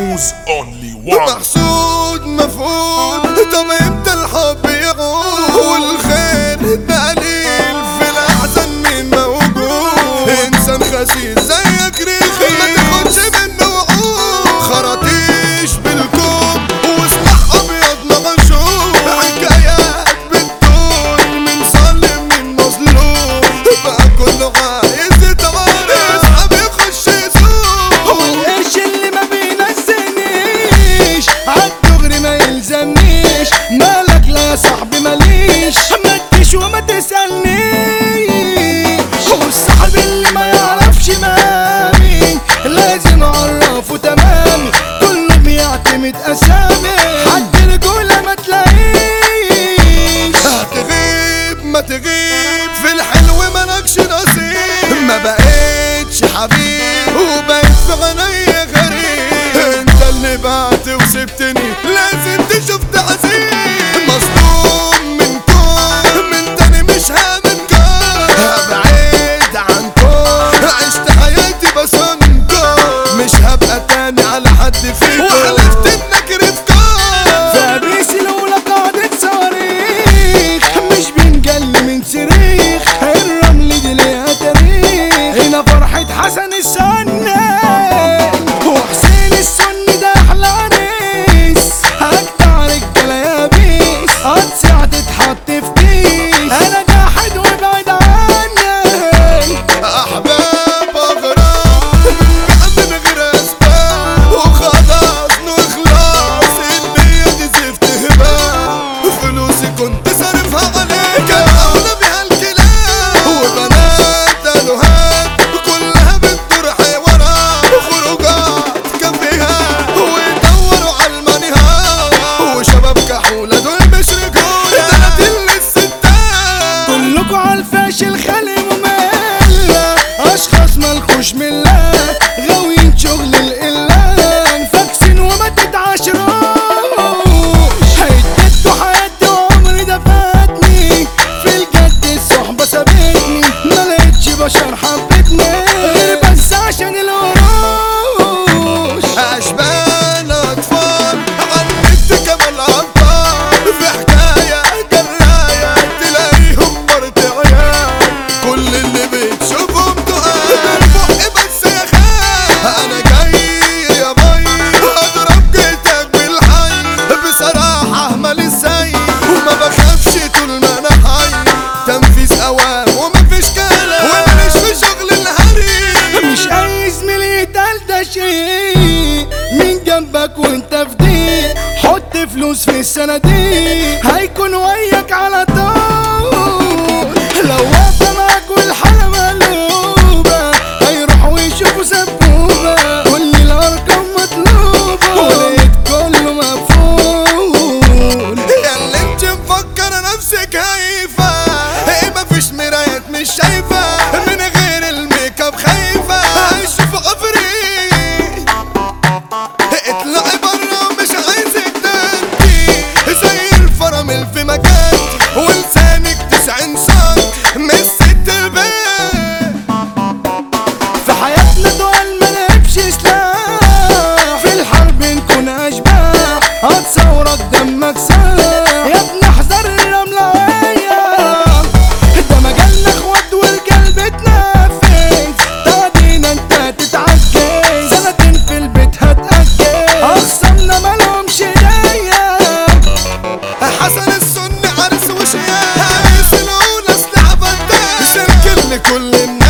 كموز اونلي وان محسود مفقود طب امتى الحب يعود والخير بقليل في الاحزان مين موجود انسان خسيس زيك ريخي ما تاخدش منه وعود خراطيش بالكوم وسلاح ابيض مغشوم حكايات بتدور من ظالم من مظلوم بقى كله عايز يتغير يسحب يخش يسوق والقرش اللي ما بينزلنيش عالدغري ما يلزمنيش مالك لا يا صاحبي ماليش ما تجيش وما تسألنيش والصاحب اللي ما يعرفش مامي لازم اعرفه تمام كله بيعتمد اسامي حد رجولة ما تلاقيش هتغيب ما تغيب في الحلو مالكش نصيب ما بقيتش حبيب وبقيت في عينيا غريب انت اللي بعت وسبتني لازم تشوف تعذيب مصدوم منكم من تاني مش هامنكم هبعد عنكم عشت حياتي بصنكم مش هبقى تاني على حد فيكم وحلفت انك رفقان فابريسي لولا قاعدة صواريخ مش بنجل من صريخ الرمل دي ليها تاريخ هنا فرحة حسن السنة وحسين السني ده أحلى عريس أجدع رجالة يا بيس هتسع تتحط في كيس أنا جاحد وابعد عني احباب اغراب من من غير اسباب وخلاص نخلص النية دي زفت هباب فلوسي كنت صارفها عليك اولى بيها الكلاب وبنات الوهات كلها بتدور حوارات وخروجات كافيهات ويدوروا على المانيهات وشباب كحولة دول مش رجولة دلاتين للستات كلكوا عالفاشل خالي مملة اشخاص مالكوش ملة غاويين شغل القلة فاكسين وما تتعاشروش هيدتوا حياتي وعمري ده فاتني في الجد الصحبة سابتني ما لقيتش بشر حبتني غير بس عشان القروش اشبال اطفال عالنت كمان ابطال في حكايه جرايه تلاقيهم مرت عيال كل اللي بتشوفهم تقال بالبق بس يا خال انا جاي يا باي اضرب جيتك بالحي بصراحه مالي السي وما بخافش طول ما انا حي تنفيذ اوام ومفيش كلام وماليش في شغل الهري مش اي زميلي يتقال ده شيء من جنبك وانت في ضيق حط فلوس في الصناديق هيكون وياك على طول لو واقفه معاك والحاله مقلوبه هيروحوا يشوفوا سبوبه كل الارقام مطلوبه ولقيت كله مقفول ياللي انت مفكر نفسك هايفة ايه مفيش مرايات مش شايفة من غير الميك اب خايفة هشوف عفريت اطلعي برا ومش عايزك تنتي زي الفرامل في مكان ولسانك تسعين سنت من ست البيت في حياتنا دول ما نهبش سلاح في الحرب نكون اشباح هتصورك دمك سلاح يا ابني احذر الرملة ده مجالنا اخوات والرجال بتنفذ تعدينا انت تتعجز سنتين في البيت هتأجز اخصامنا مالهمش داية حسن السن عرس وشياء عرس الاولى اسلحة فتاة سلك لكل الناس